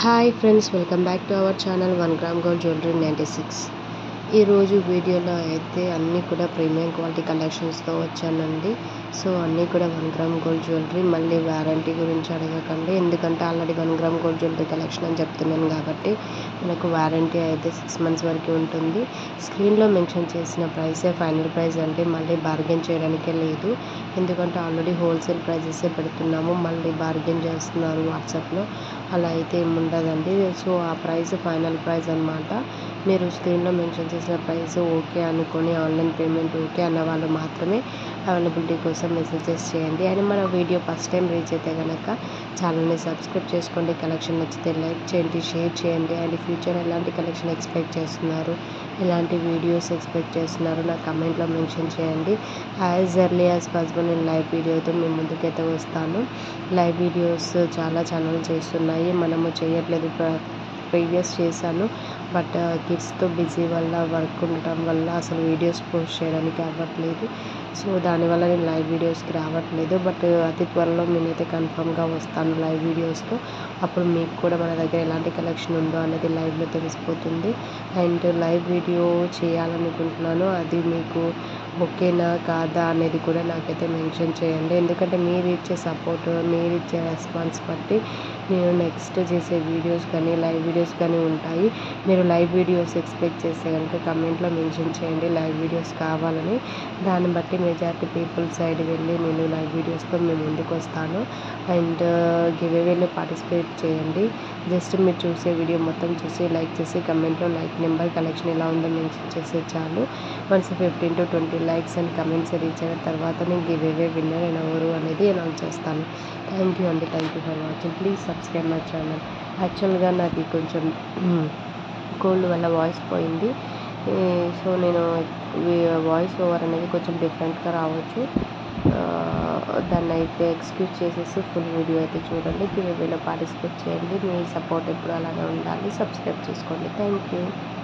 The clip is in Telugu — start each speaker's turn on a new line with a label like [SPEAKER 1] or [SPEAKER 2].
[SPEAKER 1] hi friends welcome back to our channel one gram gold jewellery ninety six ఈరోజు వీడియోలో అయితే అన్నీ కూడా ప్రీమియం క్వాలిటీ కలెక్షన్స్తో వచ్చానండి సో అన్నీ కూడా వన్ గ్రామ్ గోల్డ్ జ్యువెలరీ మళ్ళీ వారంటీ గురించి అడగకండి ఎందుకంటే already one gram gold jewellery collection అని చెప్తున్నాను కాబట్టి మనకు వారంటీ అయితే సిక్స్ మంత్స్ వరకు ఉంటుంది స్క్రీన్లో మెన్షన్ చేసిన ప్రైసే ఫైనల్ ప్రైస్ అంటే మళ్ళీ బార్గెన్ చేయడానికే లేదు ఎందుకంటే ఆల్రెడీ హోల్సేల్ ప్రైజెసే పెడుతున్నాము మళ్ళీ బార్గెన్ చేస్తున్నారు వాట్సాప్లో అలా అయితే ఏమి ఉండదండి సో ఆ ప్రైస్ ఫైనల్ ప్రైస్ అనమాట మీరు స్క్రీన్లో మెన్షన్ చేసిన ప్రైస్ ఓకే అనుకొని ఆన్లైన్ పేమెంట్ ఓకే అన్న వాళ్ళు మాత్రమే అవైలబిలిటీ కోసం మెసేజెస్ చేయండి అండ్ మన వీడియో ఫస్ట్ టైం రీచ్ అయితే కనుక ఛానల్ని సబ్స్క్రైబ్ చేసుకోండి కలెక్షన్ నచ్చితే లైక్ చేయండి షేర్ చేయండి అండ్ ఫ్యూచర్ ఎలాంటి కలెక్షన్ ఎక్స్పెక్ట్ చేస్తున్నారు ఎలాంటి వీడియోస్ ఎక్స్పెక్ట్ చేస్తున్నారు నా కమెంట్లో మెన్షన్ చేయండి యాజ్ ఎర్లీ యాజ్ పాసిబుల్ నేను లైవ్ వీడియోతో మీ ముందుకైతే వస్తాను లైవ్ వీడియోస్ చాలా ఛానల్ చేస్తున్నాయి మనము చేయట్లేదు ప్రీవియస్ చేశాను బట్ కిడ్స్తో బిజీ వల్ల వర్క్ ఉండటం వల్ల అసలు వీడియోస్ పోస్ట్ చేయడానికి అవ్వట్లేదు సో దానివల్ల నేను లైవ్ వీడియోస్కి రావట్లేదు బట్ అతి త్వరలో నేనైతే కన్ఫామ్గా వస్తాను లైవ్ వీడియోస్తో అప్పుడు మీకు కూడా మన దగ్గర ఎలాంటి కలెక్షన్ ఉందో అనేది లైవ్లో తెలిసిపోతుంది అండ్ లైవ్ వీడియో చేయాలనుకుంటున్నాను అది మీకు ఓకేనా కాదా అనేది కూడా నాకైతే మెన్షన్ చేయండి ఎందుకంటే మీరు ఇచ్చే సపోర్ట్ మీరు ఇచ్చే రెస్పాన్స్ బట్టి నేను నెక్స్ట్ చేసే వీడియోస్ కానీ లైవ్ వీడియోస్ కానీ ఉంటాయి మీరు లైవ్ వీడియోస్ ఎక్స్పెక్ట్ చేస్తే కనుక కమెంట్లో మెన్షన్ చేయండి లైవ్ వీడియోస్ కావాలని దాన్ని బట్టి మెజారిటీ పీపుల్ సైడ్ వెళ్ళి నేను లైవ్ వీడియోస్తో మేము ముందుకు వస్తాను అండ్ గివ్ అవేలో పార్టిసిపేట్ చేయండి జస్ట్ మీరు చూసే వీడియో మొత్తం చూసి లైక్ చేసి కమెంట్లో లైక్ నెంబర్ కలెక్షన్ ఎలా ఉందో మెన్షన్ చేసే చాలు once fifteen to twenty likes and comments reach అయిన తర్వాత నేను గివ్ అవే విన్నర్ అండ్ ఎవరు అనేది అనౌన్స్ చేస్తాను థ్యాంక్ యూ అండి thank you for watching please subscribe my channel యాక్చువల్గా నాకు కొంచెం కోల్డ్ వల్ల వాయిస్ పోయింది సో నేను వాయిస్ ఓవర్ అనేది కొంచెం డిఫరెంట్గా రావచ్చు దాన్ని అయితే ఎక్స్క్యూజ్ చేసేసి ఫుల్ వీడియో అయితే చూడండి గివ్ అవేలో పార్టిసిపేట్ చేయండి మీ సపోర్ట్ ఎప్పుడు అలాగే ఉండాలి సబ్స్క్రైబ్ చేసుకోండి థ్యాంక్ యూ